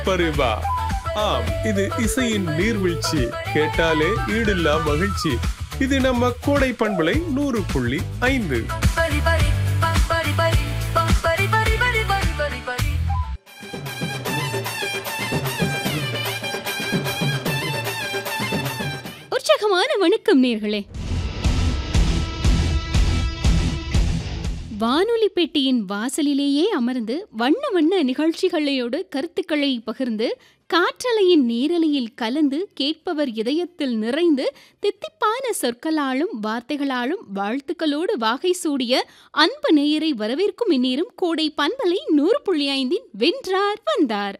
Paribas ஆம் இது இசையின் நீர்வீழ்ச்சி கேட்டாலே ஈடில்லா மகிழ்ச்சி இது நம்ம கோடை பண்பலை நூறு புள்ளி ஐந்து பரி பரி பம் பரி பரி பம் பரி பரி பரி பரி பரி பரி உற்சாகமான வணக்கம் நேர்களே வானொலி பெட்டியின் வாசலிலேயே அமர்ந்து வண்ண வண்ண நிகழ்ச்சிகளோடு கருத்துக்களை பகிர்ந்து காற்றலையின் நேரலையில் கலந்து கேட்பவர் இதயத்தில் நிறைந்து தித்திப்பான சொற்களாலும் வார்த்தைகளாலும் வாழ்த்துக்களோடு வாகை சூடிய அன்பு நேயரை வரவேற்கும் இந்நேரம் கோடை பண்பலை நூறு புள்ளி ஐந்தின் வென்றார் வந்தார்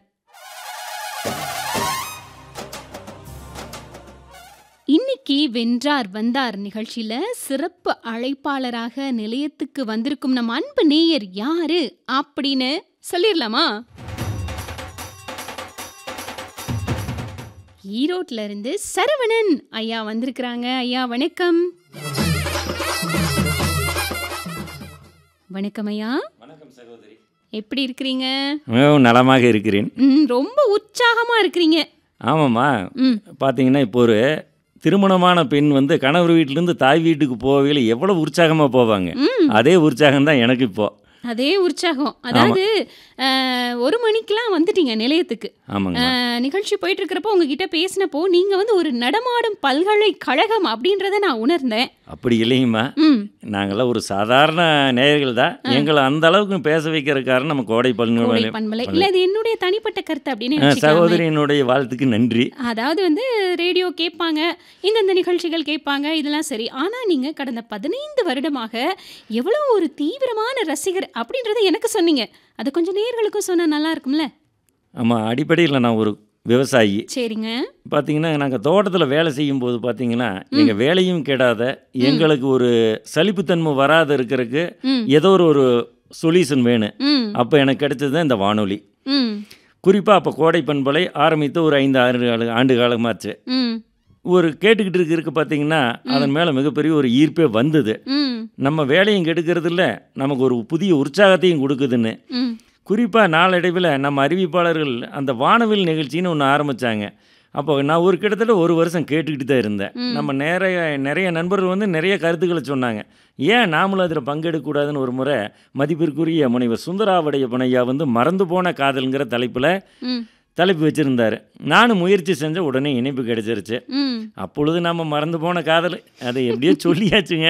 இன்னைக்கு வென்றார் வந்தார் நிகழ்ச்சியில சிறப்பு அழைப்பாளராக நிலையத்துக்கு வந்திருக்கும் நம்ம அன்பு நேயர் யாரு அப்படின்னு சொல்லிடலாமா ஈரோட்ல இருந்து சரவணன் ஐயா வந்திருக்கிறாங்க ஐயா வணக்கம் வணக்கம் ஐயா வணக்கம் சகோதரி எப்படி இருக்கிறீங்க மிகவும் நலமாக இருக்கிறேன் ம், ரொம்ப உற்சாகமா இருக்கிறீங்க ஆமாம்மா ம் பார்த்தீங்கன்னா இப்போ ஒரு திருமணமான பெண் வந்து கணவர் வீட்டிலேருந்து தாய் வீட்டுக்கு போகையில் எவ்வளோ உற்சாகமாக போவாங்க ம் அதே உற்சாகம் தான் எனக்கு இப்போ அதே உற்சாகம் அதாவது அஹ், ஒரு மணிக்கெல்லாம் வந்துட்டீங்க நிலையத்துக்கு ஆமாங்க அஹ், நிகழ்ச்சி போயிட்டு இருக்கிறப்போ உங்ககிட்ட பேசினப்போ நீங்க வந்து ஒரு நடமாடும் பல்கலைக்கழகம் அப்படின்றத நான் உணர்ந்தேன் அப்படி இல்லைங்கம்மா ம் நாங்களாம் ஒரு சாதாரண நேயர்கள் தான் எங்களை அந்த அளவுக்கு பேச வைக்கிற காரணம் நம்ம கோடை கோடை பல்கலை பண்பலை இல்ல இது என்னுடைய தனிப்பட்ட கருத்து அப்படின்னு நினைச்சுக்காம. சகோதரியினுடைய வாழ்த்துக்கு நன்றி அதாவது வந்து ரேடியோ கேட்பாங்க இந்தந்த நிகழ்ச்சிகள் கேட்பாங்க இதெல்லாம் சரி ஆனா நீங்க கடந்த பதினைந்து வருடமாக எவ்வளவு ஒரு தீவிரமான ரசிகர் அப்படின்றத எனக்கு சொன்னீங்க அது கொஞ்சம் நேர்களுக்கும் சொன்னா நல்லா இருக்கும்ல ஆமாம் அடிப்படையில் நான் ஒரு விவசாயி சரிங்க பார்த்தீங்கன்னா நாங்கள் தோட்டத்தில் வேலை செய்யும்போது பார்த்தீங்கன்னா எங்கள் வேலையும் கெடாத எங்களுக்கு ஒரு சலிப்புத்தன்மை வராத இருக்கிறதுக்கு ம் ஏதோ ஒரு ஒரு சொல்யூஷன் வேணும் ம் அப்போ எனக்கு கிடைச்சது தான் இந்த வானொலி ம் குறிப்பாக அப்போ கோடை பண்பலை ஆரம்பித்து ஒரு ஐந்து ஆறு கால ஆண்டு காலமாச்சு ம் ஒரு கேட்டுக்கிட்டு இருக்க இருக்க பார்த்தீங்கன்னா அதன் மேலே மிகப்பெரிய ஒரு ஈர்ப்பே வந்தது ம் நம்ம வேலையும் கெடுக்கிறது இல்ல நமக்கு ஒரு புதிய உற்சாகத்தையும் கொடுக்குதுன்னு ம் குறிப்பாக நாளடைவில் நம்ம அறிவிப்பாளர்கள் அந்த வானவில் நிகழ்ச்சின்னு ஒன்று ஆரம்பித்தாங்க அப்போ நான் ஒரு கிட்டத்தட்ட ஒரு வருஷம் கேட்டுக்கிட்டு தான் இருந்தேன் நம்ம நிறைய நிறைய நண்பர்கள் வந்து நிறைய கருத்துக்களை சொன்னாங்க ஏன் நாமளும் அதில் பங்கெடுக்கக்கூடாதுன்னு ஒரு முறை மதிப்பிற்குரிய முனைவர் சுந்தராவடைய புனையா வந்து மறந்து போன காதல்ங்கிற தலைப்பில் ம் தலைப்பு வச்சுருந்தாரு நானும் முயற்சி செஞ்ச உடனே இணைப்பு கிடைச்சிருச்சு ம் அப்பொழுது நம்ம மறந்து போன காதல் அதை எப்படியோ சொல்லியாச்சுங்க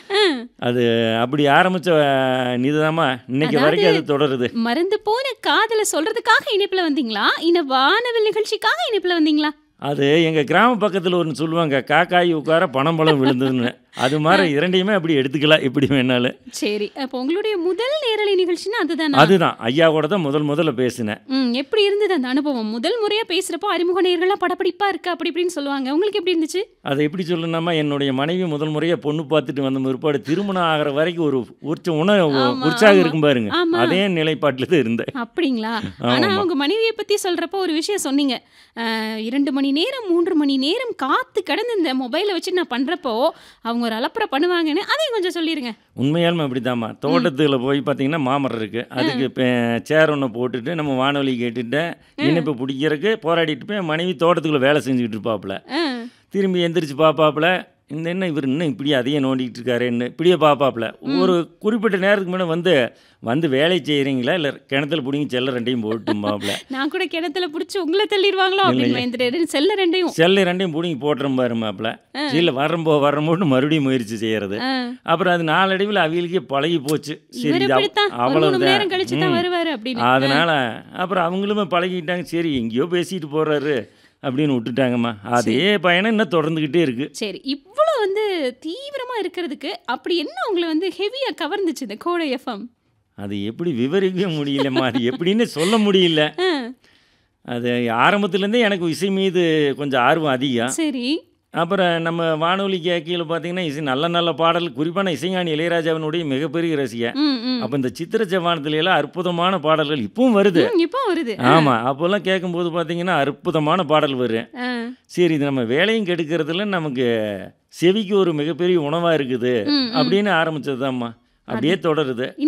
அது அப்படி ஆரம்பித்த நிதாமா இன்னைக்கு வரைக்கும் அது தொடருது மறந்து போன காதலை சொல்றதுக்காக இணைப்புல வந்தீங்களா இல்ல வானவில் நிகழ்ச்சிக்காக இணைப்புல வந்தீங்களா அது எங்கள் கிராம பக்கத்தில் ஒன்று சொல்லுவாங்க காக்காய் உட்கார பணம் பழம் விழுந்ததுன்னு அது மாதிரி இரண்டையுமே அப்படி எடுத்துக்கலாம் எப்படி வேணாலும் சரி அப்போ உங்களுடைய முதல் நேரலை நிகழ்ச்சின்னா அதுதானா அதுதான் ஐயா கூட தான் முதல் முதல்ல பேசினேன் ம் எப்படி இருந்தது அந்த அனுபவம் முதல் முறையா பேசுறப்போ அறிமுக நேர்கள்லாம் படப்பிடிப்பா இருக்கு அப்படி இப்படின்னு சொல்லுவாங்க உங்களுக்கு எப்படி இருந்துச்சு அதை எப்படி சொல்லணும்னா என்னுடைய மனைவி முதல் முறையாக பொண்ணு பார்த்துட்டு வந்த பிற்பாடு திருமணம் ஆகிற வரைக்கும் ஒரு உற்ச உண ஆமா, உற்சாகம் ஆமா. இருக்கும் பாருங்க ஆமா. அதே நிலைப்பாட்டில் தான் இருந்தேன் அப்படிங்களா ஆனா ஆமா. அவங்க மனைவியை பத்தி சொல்றப்போ ஒரு விஷயம் சொன்னீங்க அஹ், இரண்டு மணி நேரம் மூன்று மணி நேரம் காத்து கடந்து இந்த மொபைலை வச்சு நான் பண்றப்போ அவங்க ஒரு அலப்பறை பண்ணுவாங்கன்னு அதையும் கொஞ்சம் சொல்லிருங்க உண்மையாலுமே அப்படிதாம்மா தோட்டத்தில் போய் பார்த்தீங்கன்னா மாமரம் இருக்குது அதுக்கு இப்போ சேர் ஒன்று போட்டுட்டு நம்ம வானொலி கேட்டுட்டு இனிப்பு பிடிக்கிறதுக்கு போராடிட்டு போய் மனைவி தோட்டத்துக்குள்ளே வேலை செஞ்சுக்கிட்டு இருப்பாப்புல அஹ், திரும்பி எந்திரிச்சு பார்ப்பாப்புல இந்த என்ன இவர் இன்னும் இப்படியே அதையே நோண்டிக்கிட்டு இருக்காருன்னு இப்படியே பார்ப்பாப்புல ஒரு குறிப்பிட்ட நேரத்துக்கு முன்னே வந்து வந்து வேலை செய்கிறீங்களா இல்லை கிணத்துல பிடிங்கி செல்ல ரெண்டையும் போட்டும்பாப்புல நான் கூட கிணத்துல புடிச்சு உங்களை தள்ளிடுவாங்களோ அப்படின்னு பயந்துட்டு செல்ல ரெண்டையும் செல்ல ரெண்டையும் பிடிங்கி போட்டுரும் பாருமாப்புல இல்லை வரம்போ வரம்போட்டு மறுபடியும் முயற்சி செய்கிறது அஹ், அப்புறம் அது நாளடைவில் அவங்களுக்கே பழகி போச்சு இவர் இது அவ்- இப்படித்தான் ஒரு மூணு மணி நேரம் கழிச்சு தான் ம். வருவாரு அப்படின்னு அதனால அப்புறம் அவங்களுமே பழகிட்டாங்க சரி எங்கேயோ பேசிட்டு போறாரு அப்படின்னு விட்டுட்டாங்கம்மா அதே பயணம் இன்னும் தொடர்ந்துக்கிட்டே இருக்கு சரி இவ்வளோ வந்து தீவிரமா இருக்கிறதுக்கு அப்படி என்ன உங்களை வந்து ஹெவியா கவர்ந்துச்சு இந்த கோடை எஃப்எம் அது எப்படி விவரிக்கவே முடியலம்மா அது எப்படின்னு சொல்ல முடியல அது ஆரம்பத்துலேருந்தே எனக்கு இசை மீது கொஞ்சம் ஆர்வம் அதிகம் சரி அப்புறம் நம்ம வானொலி கேட்கையில் பார்த்தீங்கன்னா இசை நல்ல நல்ல பாடல் குறிப்பான இசைஞானி இளையராஜாவினுடைய மிகப்பெரிய ரசிகன் ம் ம் அப்போ இந்த சித்திர ஜவானத்துல எல்லாம் அற்புதமான பாடல்கள் இப்பவும் வருது ம், இப்போ வருது ஆமாம் அப்போல்லாம் கேட்கும்போது பார்த்தீங்கன்னா அற்புதமான பாடல் வரும் ஆ, சரி இது நம்ம வேலையும் கெடுக்கிறதுல நமக்கு செவிக்கு ஒரு மிகப்பெரிய உணவாக இருக்குது ம், ம். அப்படின்னு ஆரம்பிச்சதுதாம்மா அப்படியே தொடருது